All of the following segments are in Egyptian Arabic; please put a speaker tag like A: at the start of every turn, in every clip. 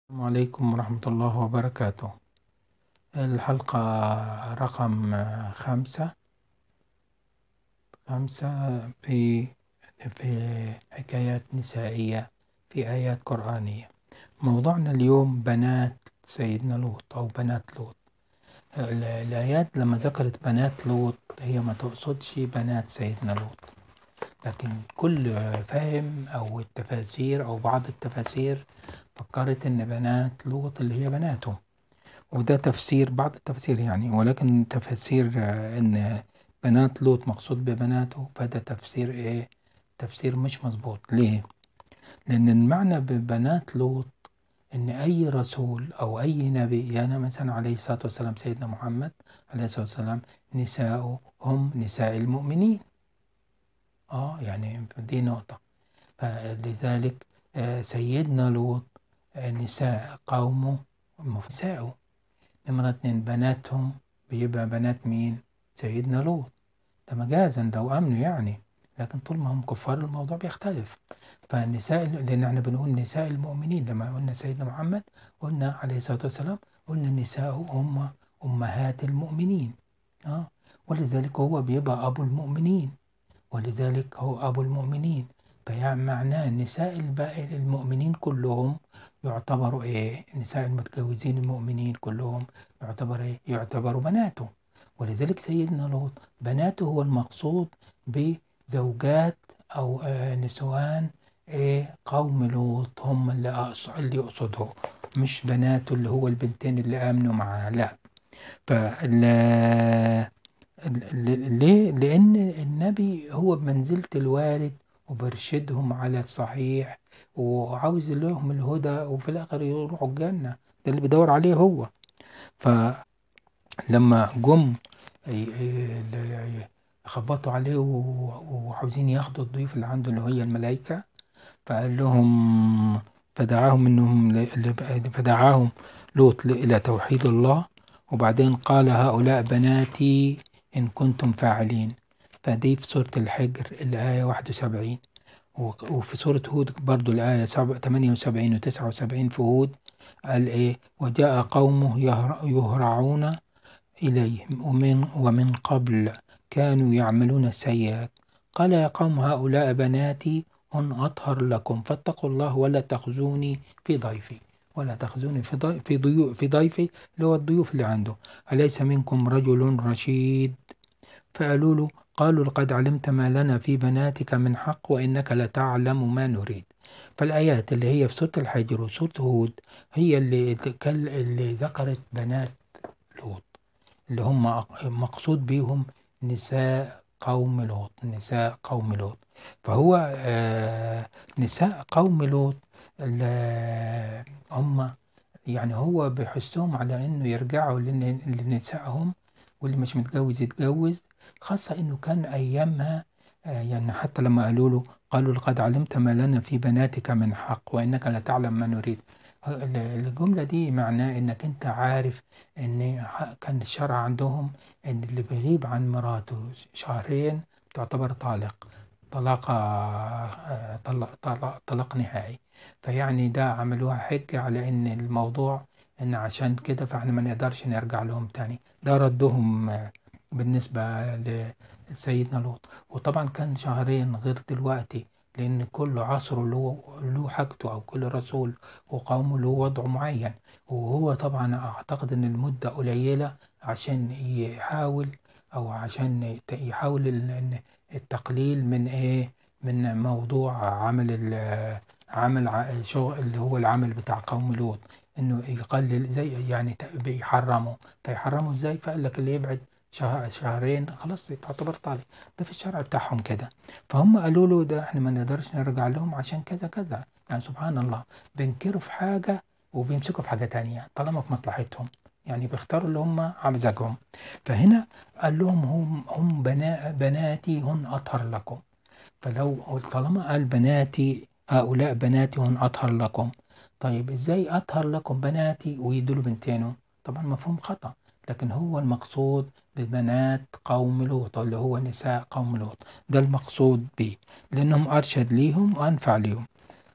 A: السلام عليكم ورحمة الله وبركاته الحلقة رقم خمسة خمسة في في حكايات نسائية في آيات قرآنية موضوعنا اليوم بنات سيدنا لوط أو بنات لوط الآيات لما ذكرت بنات لوط هي ما تقصدش بنات سيدنا لوط لكن كل فاهم أو التفاسير أو بعض التفاسير فكرت إن بنات لوط اللي هي بناته وده تفسير بعض التفاسير يعني ولكن تفسير إن بنات لوط مقصود ببناته فده تفسير إيه تفسير مش مظبوط ليه لأن المعنى ببنات لوط إن أي رسول أو أي نبي يعني مثلا عليه الصلاة والسلام سيدنا محمد عليه الصلاة والسلام نساءه هم نساء المؤمنين آه يعني دي نقطة فلذلك سيدنا لوط نساء قومه نساءه نمرة اتنين بناتهم بيبقى بنات مين سيدنا لوط ده مجازا ده وأمنه يعني لكن طول ما هم كفار الموضوع بيختلف فالنساء لأن احنا بنقول نساء المؤمنين لما قلنا سيدنا محمد قلنا عليه الصلاة والسلام قلنا النساء هم أمهات المؤمنين آه ولذلك هو بيبقى أبو المؤمنين ولذلك هو أبو المؤمنين فيعني معناه نساء الباقي المؤمنين كلهم يعتبروا إيه نساء المتجوزين المؤمنين كلهم يعتبر إيه يعتبروا بناته ولذلك سيدنا لوط بناته هو المقصود بزوجات أو آه نسوان إيه قوم لوط هم اللي أقصد اللي يقصده مش بناته اللي هو البنتين اللي آمنوا معاه لا فال ليه؟ لأن النبي هو بمنزلة الوالد وبرشدهم على الصحيح وعاوز لهم الهدى وفي الآخر يروحوا الجنة ده اللي بيدور عليه هو فلما جم خبطوا عليه وعاوزين ياخدوا الضيوف اللي عنده اللي هي الملائكة فقال لهم فدعاهم انهم فدعاهم لوط الى توحيد الله وبعدين قال هؤلاء بناتي إن كنتم فاعلين فدي في سورة الحجر الآية 71 وفي سورة هود برضو الآية 78 و 79 في هود قال إيه وجاء قومه يهرعون إليهم ومن, ومن قبل كانوا يعملون السيئات قال يا قوم هؤلاء بناتي هن أطهر لكم فاتقوا الله ولا تخزوني في ضيفي ولا تخزوني في ضيف في ضيوف في ضيفي اللي هو الضيوف اللي عنده أليس منكم رجل رشيد فقالوا له قالوا لقد علمت ما لنا في بناتك من حق وإنك لتعلم ما نريد فالآيات اللي هي في سورة الحجر وسورة هود هي اللي اللي ذكرت بنات لوط اللي هم مقصود بيهم نساء قوم لوط نساء قوم لوط فهو آه نساء قوم لوط هم يعني هو بيحثهم على انه يرجعوا لنسائهم واللي مش متجوز يتجوز خاصة انه كان ايامها يعني حتى لما قالوا له قالوا لقد علمت ما لنا في بناتك من حق وانك لا تعلم ما نريد الجملة دي معناه انك انت عارف ان كان الشرع عندهم ان اللي بيغيب عن مراته شهرين تعتبر طالق طلاق طلق, طلق, طلق نهائي فيعني ده عملوها حجة على ان الموضوع ان عشان كده فاحنا ما نقدرش نرجع لهم تاني ده ردهم بالنسبة لسيدنا لوط وطبعا كان شهرين غير دلوقتي لان كل عصر له له حاجته او كل رسول وقومه له وضع معين وهو طبعا اعتقد ان المدة قليلة عشان يحاول او عشان يحاول التقليل من ايه من موضوع عمل عمل شغل اللي هو العمل بتاع قوم لوط انه يقلل زي يعني بيحرموا فيحرموا ازاي فقال لك اللي يبعد شهر شهرين خلاص تعتبر طالق ده في الشرع بتاعهم كده فهم قالوا له ده احنا ما نقدرش نرجع لهم عشان كذا كذا يعني سبحان الله بينكروا في حاجة وبيمسكوا في حاجة تانية طالما في مصلحتهم يعني بيختاروا اللي هم على مزاجهم فهنا قال لهم هم هم بنا بناتي هن أطهر لكم فلو طالما قال بناتي هؤلاء بناتي هن أطهر لكم طيب ازاي أطهر لكم بناتي ويدلوا بنتينه طبعا مفهوم خطأ لكن هو المقصود ببنات قوم لوط اللي هو نساء قوم لوط ده المقصود به لأنهم أرشد ليهم وأنفع ليهم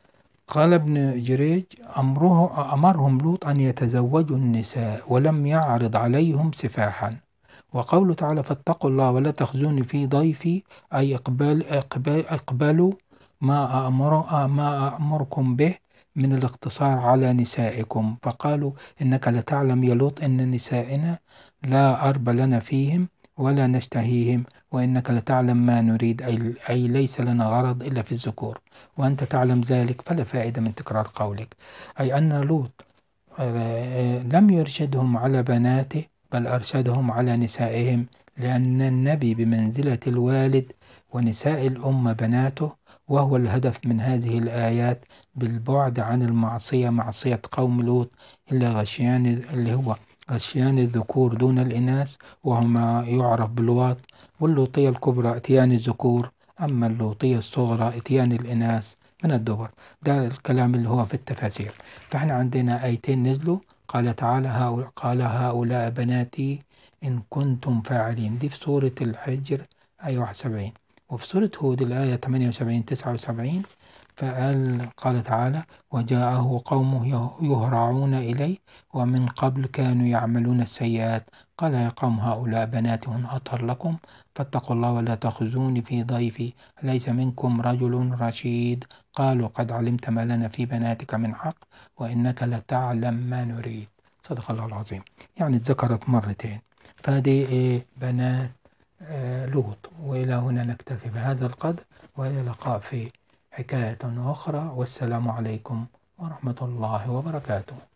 A: قال ابن جريج أمره أمرهم لوط أن يتزوجوا النساء ولم يعرض عليهم سفاحا وقوله تعالى فاتقوا الله ولا تخزوني في ضيفي أي اقبال اقبال اقبلوا ما أمر ما أمركم به من الاقتصار على نسائكم فقالوا إنك لتعلم يا لوط أن نسائنا لا أرب لنا فيهم ولا نشتهيهم وإنك لتعلم ما نريد أي, أي ليس لنا غرض إلا في الذكور وأنت تعلم ذلك فلا فائدة من تكرار قولك أي أن لوط آه، لم يرشدهم على بناته بل أرشدهم على نسائهم لأن النبي بمنزلة الوالد ونساء الأمة بناته وهو الهدف من هذه الآيات بالبعد عن المعصية معصية قوم لوط إلا غشيان اللي هو غشيان الذكور دون الإناث وهما يعرف بالواط واللوطية الكبرى اتيان الذكور أما اللوطية الصغرى اتيان الإناث من الدبر ده الكلام اللي هو في التفاسير فاحنا عندنا آيتين نزلوا قال تعالى هؤلاء قال هؤلاء بناتي إن كنتم فاعلين دي في سورة الحجر آية 71 وفي سورة هود الآية 78 79 فقال قال تعالى وجاءه قومه يهرعون إليه ومن قبل كانوا يعملون السيئات قال يا قوم هؤلاء بنات أطهر لكم فاتقوا الله ولا تخزوني في ضيفي ليس منكم رجل رشيد قالوا قد علمت ما لنا في بناتك من حق وإنك لتعلم ما نريد صدق الله العظيم يعني ذكرت مرتين فهذه إيه بنات آه لوط وإلى هنا نكتفي بهذا القدر وإلى اللقاء في حكاية أخرى والسلام عليكم ورحمة الله وبركاته